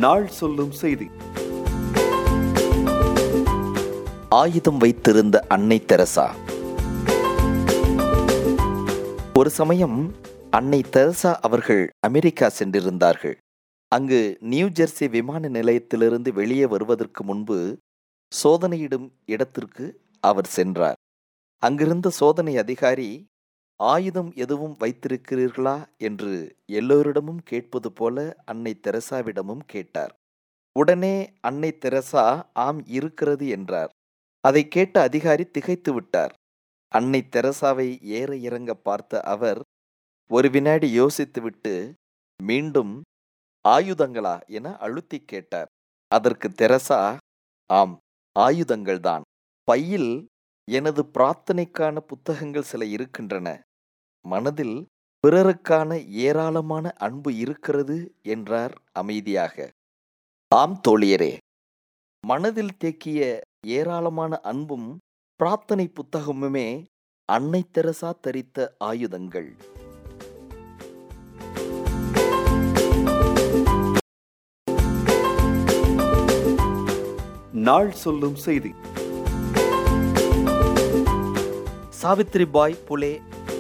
நாள் சொல்லும் செய்தி ஆயுதம் வைத்திருந்த அன்னை தெரசா ஒரு சமயம் அன்னை தெரசா அவர்கள் அமெரிக்கா சென்றிருந்தார்கள் அங்கு நியூ ஜெர்சி விமான நிலையத்திலிருந்து வெளியே வருவதற்கு முன்பு சோதனையிடும் இடத்திற்கு அவர் சென்றார் அங்கிருந்த சோதனை அதிகாரி ஆயுதம் எதுவும் வைத்திருக்கிறீர்களா என்று எல்லோரிடமும் கேட்பது போல அன்னை தெரசாவிடமும் கேட்டார் உடனே அன்னை தெரசா ஆம் இருக்கிறது என்றார் அதை கேட்ட அதிகாரி திகைத்து விட்டார் அன்னை தெரசாவை ஏற இறங்க பார்த்த அவர் ஒரு வினாடி யோசித்துவிட்டு மீண்டும் ஆயுதங்களா என அழுத்தி கேட்டார் அதற்கு தெரசா ஆம் ஆயுதங்கள்தான் பையில் எனது பிரார்த்தனைக்கான புத்தகங்கள் சில இருக்கின்றன மனதில் பிறருக்கான ஏராளமான அன்பு இருக்கிறது என்றார் அமைதியாக ஆம் தோழியரே மனதில் தேக்கிய ஏராளமான அன்பும் பிரார்த்தனை புத்தகமுமே அன்னை தெரசா தரித்த ஆயுதங்கள் நாள் சொல்லும் செய்தி சாவித்ரிபாய் புலே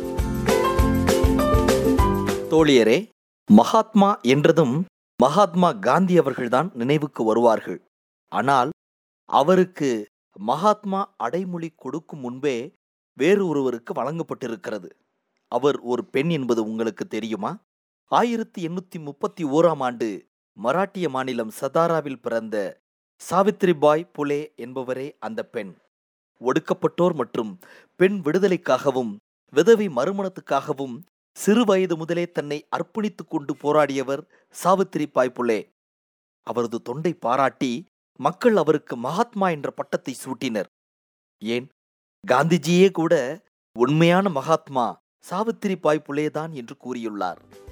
தோழியரே மகாத்மா என்றதும் மகாத்மா காந்தி அவர்கள்தான் நினைவுக்கு வருவார்கள் ஆனால் அவருக்கு மகாத்மா அடைமொழி கொடுக்கும் முன்பே வேறு ஒருவருக்கு வழங்கப்பட்டிருக்கிறது அவர் ஒரு பெண் என்பது உங்களுக்கு தெரியுமா ஆயிரத்தி எண்ணூத்தி முப்பத்தி ஓராம் ஆண்டு மராட்டிய மாநிலம் சதாராவில் பிறந்த சாவித்ரிபாய் புலே என்பவரே அந்த பெண் ஒடுக்கப்பட்டோர் மற்றும் பெண் விடுதலைக்காகவும் விதவை மறுமணத்துக்காகவும் சிறு வயது முதலே தன்னை அர்ப்பணித்துக் கொண்டு போராடியவர் சாவித்திரிபாய் புலே அவரது தொண்டை பாராட்டி மக்கள் அவருக்கு மகாத்மா என்ற பட்டத்தை சூட்டினர் ஏன் காந்திஜியே கூட உண்மையான மகாத்மா சாவித்திரிபாய் புலேதான் என்று கூறியுள்ளார்